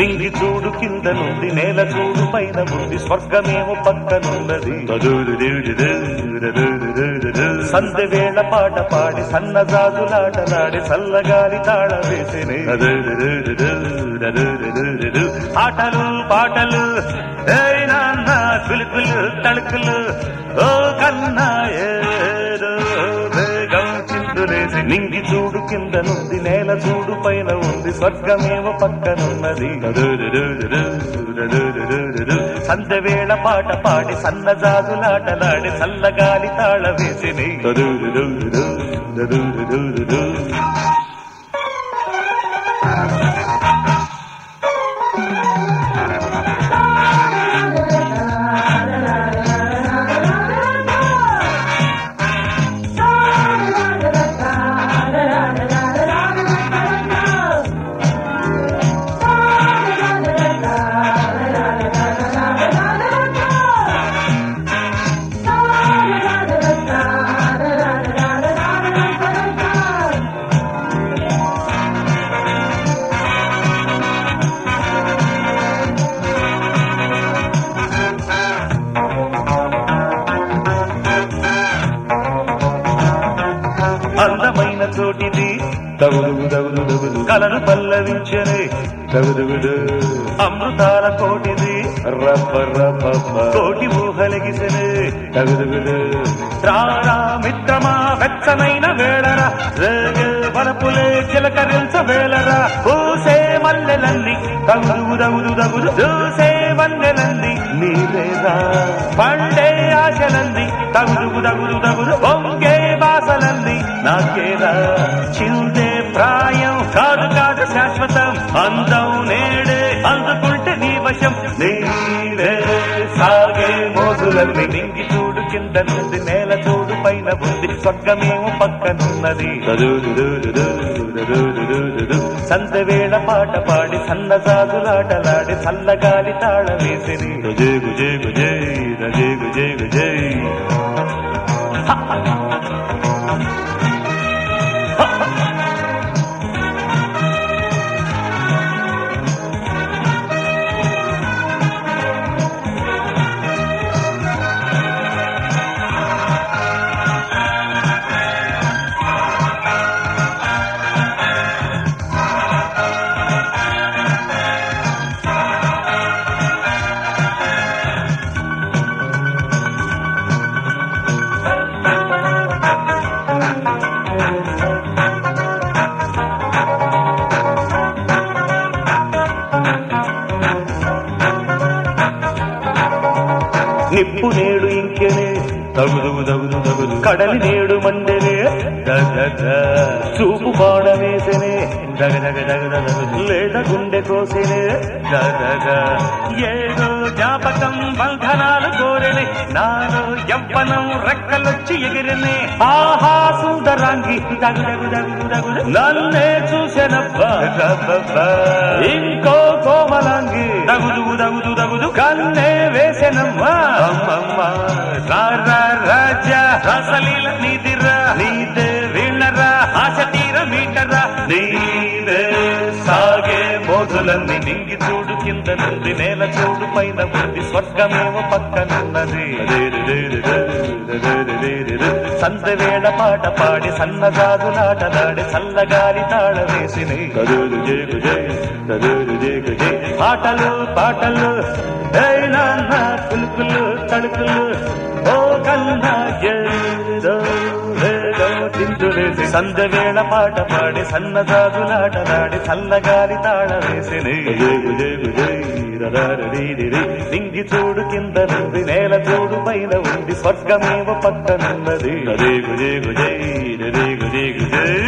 నింగి చూడు కింద నుండి నేల చూడు పైన ఉంది స్వర్గమేమో పక్కనున్నది సందె వేళ పాట పాడి సన్నజాజులాటలాడి చల్లగాలి తాళ వేసినే ఆటలు పాటలు ఏయ్ నాన్న పిలుకులు తళుకులు ఓ కన్నా ఏదో వేగం చిందులేసి నింగి చూడు కింద నుండి నేల చూడు పైన ఉంది స్వర్గమేమో పక్కనున్నది సంధ్య వేళ పాట పాడి సన్నజాజులాటలాడి చల్లగాలి తాళ వేసిని అందమైన చోటిది తగులుగు తగులు తగులు కలను పల్లవించని తగులుగుడు అమృతాల కోటిది రప్ప రప్ప కోటి ఊహలగిసని తగులుగుడు రారా మిత్రమా వెచ్చనైన వేళరా రేగే వలపులే చిలకరించ వేళరా పూసే మల్లెలన్నీ తగులు తగులు తగులు చూసే మల్లెలన్నీ నీవేరా పండే ఆశలన్నీ తగులు తగులు తగులు పొంగే బాసలన్నీ నాకేరా చిందే ప్రాయం కాదు కాదు శాశ్వతం అందం నేడే అందుకుంటే నీ వశం నీవే సాగే మోజులన్నీ నింగి చూడు కింద నుండి నేల చూడు పైన ఉంది స్వర్గమేమో పక్కనున్నది సంత వేళ పాట పాడి సన్నజాజులాటలాడి చల్లగాలి తాళ వేసిరి గుజే గుజే గుజే రజే గుజే గుజే నిప్పు నేడు ఇంకెనే తగుదు తగుదు తగుదు కడలి నేడు మండెనే దగద చూపు బాణ వేసెనే దగ దగ దగ దగ లేద గుండె కోసెనే దగద ఏదో జ్ఞాపకం బంధనాలు కోరెనే నాలో యవ్వనం రెక్కలొచ్చి ఎగిరినే ఆహా సుందరాంగి దగు దగు దగు దగు నన్నే చూసెనబ్బా ఇంకో కోమలాంగి దగుదు దగుదు దగుదు కన్నే వేసెనమ్మా అమ్మమ్మ రారా రాజా రసలీల నీదిరా నీదే వీళ్ళరా ఆశ తీర మీటరా నీదే సాగే మోజులన్నీ నింగి చూడు కింద నుండి నేల చూడు పైన ఉంది స్వర్గమేమో పక్కనున్నది సంత వేళ పాట పాడి సన్నజాజులాటలాడి చల్లగాలి తాళ వేసిని ఆటలు పాటలు ఏయ్ నాన్న పులుకులు తడుకులు ఓ కన్నా ఏదో ఏదో తింటులేసి సంధ్య వేళ పాట పాడి సన్నజాజులాటలాడి చల్లగాలి తాళ వేసిని నింగి చూడు కింద నుండి నేల చూడు పైన ఉంది స్వర్గమేవ పక్కనున్నది అదే గుజే గుజే గుజే గుజే